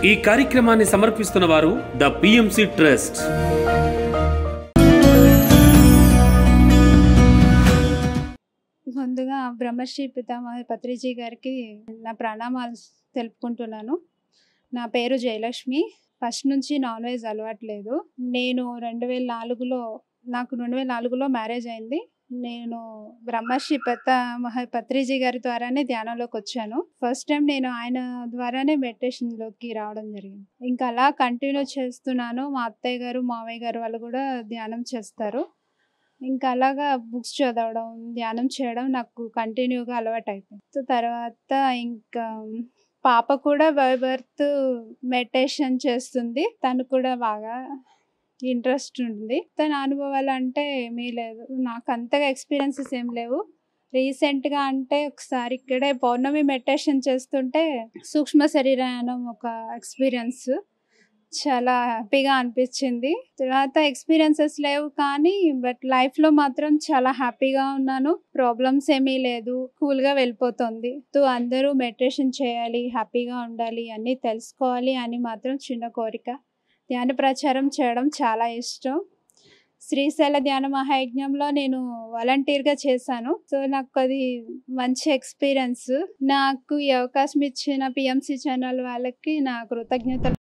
ఈ కార్యక్రమాన్ని సమర్పిస్తున్న వారు ద పిఎంసి ట్రస్ట్ ముందుగా బ్రహ్మశ్రీ పితామహ పత్రిజీ గారికి నా ప్రణామాలు తెలుపుకుంటున్నాను నా పేరు జయలక్ష్మి ఫస్ట్ నుంచి నాన్ వెజ్ అలవాట్లేదు నేను రెండు వేల నాలుగులో నాకు రెండు వేల నాలుగులో మ్యారేజ్ అయింది నేను బ్రహ్మశ్రీ పితామహ పత్రిజీ గారి ద్వారానే ధ్యానంలోకి వచ్చాను ఫస్ట్ టైం నేను ఆయన ద్వారానే మెడిటేషన్లోకి రావడం జరిగింది ఇంకా అలా కంటిన్యూ చేస్తున్నాను మా అత్తయ్య గారు మావయ్య గారు వాళ్ళు కూడా ధ్యానం చేస్తారు ఇంకా అలాగా బుక్స్ చదవడం ధ్యానం చేయడం నాకు కంటిన్యూగా అలవాటు అయిపోయింది సో తర్వాత ఇంకా పాప కూడా బై బర్త్ మెడిటేషన్ చేస్తుంది తను కూడా బాగా ఇంట్రెస్ట్ ఉంది తన అనుభవాలు అంటే ఏమీ లేదు నాకు అంతగా ఎక్స్పీరియన్సెస్ ఏం లేవు రీసెంట్గా అంటే ఒకసారి ఇక్కడే పౌర్ణమి మెడిటేషన్ చేస్తుంటే సూక్ష్మ శరీరాయనం ఒక ఎక్స్పీరియన్స్ చాలా హ్యాపీగా అనిపించింది తర్వాత ఎక్స్పీరియన్సెస్ లేవు కానీ బట్ లైఫ్లో మాత్రం చాలా హ్యాపీగా ఉన్నాను ప్రాబ్లమ్స్ ఏమీ లేదు కూల్గా వెళ్ళిపోతుంది సో అందరూ మెడిటేషన్ చేయాలి హ్యాపీగా ఉండాలి అన్నీ తెలుసుకోవాలి అని మాత్రం చిన్న కోరిక ధ్యాన ప్రచారం చేయడం చాలా ఇష్టం శ్రీశైల ధ్యాన మహాయజ్ఞంలో నేను వాలంటీర్గా చేశాను సో నాకు అది మంచి ఎక్స్పీరియన్స్ నాకు ఈ అవకాశం ఇచ్చిన పిఎంసి ఛానల్ వాళ్ళకి నా కృతజ్ఞతలు